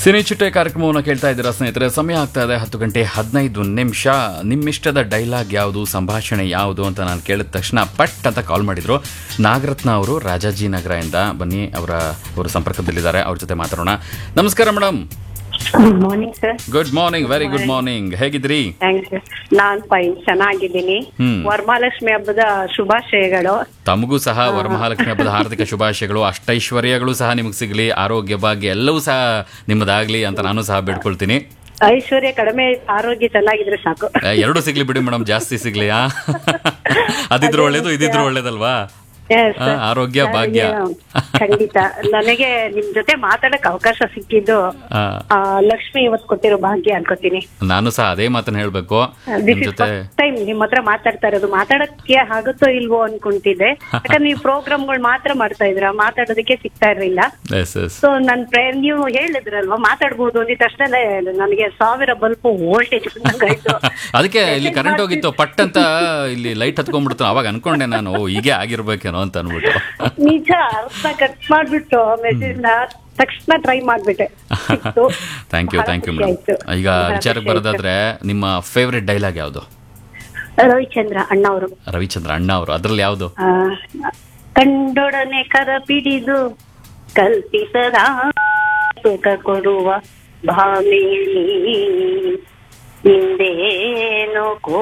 Cine ಚಿಟ್ಟೆ ಕಾರ್ಯಕ್ರಮವನ್ನು ಕೇಳ್ತಾ ಇದ್ದೀರಾ ಸ್ನೇಹಿತರೆ ಸಮಯ ಆಗ್ತಾ ಇದೆ ಹತ್ತು ಗಂಟೆ ಹದಿನೈದು ನಿಮಿಷ ನಿಮ್ಮಿಷ್ಟದ ಡೈಲಾಗ್ ಯಾವುದು ಸಂಭಾಷಣೆ ಯಾವುದು ಅಂತ ನಾನು ಕೇಳಿದ ತಕ್ಷಣ ಪಟ್ ಅಂತ ಕಾಲ್ ಮಾಡಿದ್ರು ನಾಗರತ್ನ ಅವರು ರಾಜಾಜಿನಗರದಿಂದ ಬನ್ನಿ ಅವರ ಅವರು ಸಂಪರ್ಕದಲ್ಲಿದ್ದಾರೆ ಅವ್ರ ಜೊತೆ ಮಾತಾಡೋಣ ನಮಸ್ಕಾರ madam good morning sir good morning very good morning ಹೇಗಿದ್ರಿ ಥ್ಯಾಂಕ್ಸ್ ನಾನ್ ಫೈನ್ ಚೆನ್ನಾಗಿದ್ದೀನಿ ಹ್ಮ್. ವರಮಹಾಲಕ್ಷ್ಮಿ ಹಬ್ಬದ ಶುಭಾಶಯಗಳು ತಮಗೂ ಸಹ ವರಮಹಾಲಕ್ಷ್ಮಿ ಹಬ್ಬದ ಹಾರ್ದಿಕ ಶುಭಾಶಯಗಳು ಅಷ್ಟೈಶ್ವರ್ಯಗಳು ಸಹ ನಿಮಗೆ ಸಿಗಲಿ ಆರೋಗ್ಯ ಭಾಗ್ಯ ಎಲ್ಲವೂ ಸಹ ನಿಮ್ಮದಾಗ್ಲಿ ಅಂತ ನಾನು ಸಹ ಬೇಡ್ಕೊಳ್ತೀನಿ ಐಶ್ವರ್ಯ ಕಡಿಮೆ ಆರೋಗ್ಯ ಚೆನ್ನಾಗಿದ್ರೆ ಸಾಕು ಆ, ಎರಡು ಸಿಗ್ಲಿ ಬಿಡಿ ಮೇಡಮ್ ಜಾಸ್ತಿ ಸಿಗ್ಲಿ ಆ? ಅದಿದ್ರು ಒಳ್ಳೇದು ಇದಿದ್ರು ಒಳ್ಳೇದಲ್ವಾ Yes, ಆ, sir. ಆರೋಗ್ಯ ಭಾಗ್ಯ ಖಂಡಿತ ನನಗೆ ನಿಮ್ ಜೊತೆ ಮಾತಾಡಕ್ ಅವಕಾಶ ಸಿಕ್ಕಿದ್ದು ಆ, ಆ, ಲಕ್ಷ್ಮಿ ಇವತ್ ಕೊಟ್ಟಿರೋ ಭಾಗ್ಯ ಅನ್ಕೋತೀನಿ ನಾನು ಸಹ ಅದೇ ಮಾತನ್ನ ಹೇಳ್ಬೇಕು ದಿಸ್ ನಿಮ್ ಇಸ್ ಜೊತೆ ಫಸ್ಟ್ ಟೈಮ್ ನಿಮ್ ಹತ್ರ ಮಾತಾಡ್ತಾ ಇರೋದು ಮಾತಾಡಕ್ಕೆ ಆಗುತ್ತೋ ಇಲ್ವೋ ಅನ್ಕೊಂತಿದ್ದೆ ಯಾಕಂದ್ರೆ ನೀವು ಪ್ರೋಗ್ರಾಮ್ಗಳು ಮಾತ್ರ ಮಾಡ್ತಾ ಇದ್ರ ಮಾತಾಡೋದಕ್ಕೆ ಸಿಗ್ತಾ ಇರ್ಲಿಲ್ಲ ಎಸ್ ಎಸ್ ಸೊ ನನ್ ಪ್ರೇ ನೀವು ಹೇಳಿದ್ರಲ್ವಾ ಮಾತಾಡ್ಬೋದು ಅಂದಿದ ತಕ್ಷಣ ನನಗೆ ಸಾವಿರ ಬಲ್ಪ್ ವೋಲ್ಟೇಜ್ ಬಂದಂಗಾಯ್ತು ಅದಕ್ಕೆ ಇಲ್ಲಿ ಕರೆಂಟ್ ಹೋಗಿತ್ತು ಪಟ್ ಅಂತ ಇಲ್ಲಿ ಲೈಟ್ ಹತ್ಕೊಂಡ್ಬಿಡ್ತು ಅವಾಗ ಅನ್ಕೊಂಡೆ ನಾನು ಓ, ಹೀಗೆ ಆಗಿರ್ಬೇಕೇನೋ ಅಂತ ಅನ್ಬಿಟ್ಟು ನಿಜ ಅರ್ಥ ಕಟ್ ಮಾಡ್ಬಿಟ್ಟು ಮೆಸೇಜ್ ನ ತಕ್ಷಣ ಟ್ರೈ ಮಾಡ್ಬಿಟ್ಟೆ ಸಿಕ್ತು. ಥ್ಯಾಂಕ್ ಯು ಬಹಳ ಥ್ಯಾಂಕ್ ಯು ಖುಷಿ ಮೇಡಮ್ ಆಯ್ತು. ಈಗ ಬಹಳ ವಿಚಾರಕ್ಕೆ ಖುಷಿ ಆಯ್ತು. ಬರೋದಾದ್ರೆ ನಿಮ್ಮ ಫೇವ್ರೆಟ್ ಡೈಲಾಗ್ ಯಾವುದು ರವಿಚಂದ್ರ ಅಣ್ಣವರು ರವಿಚಂದ್ರ ಅಣ್ಣ ಅವರು ಅದ್ರಲ್ಲಿ ಯಾವುದು ಆ, ಕಂಡೊಡನೆ ಕರ ಪಿಡಿದು ಕಲ್ಪಿಸದ ಸುಖ ಕೊಡುವ ಭಾಮೇಲಿ ಹಿಂದೇನು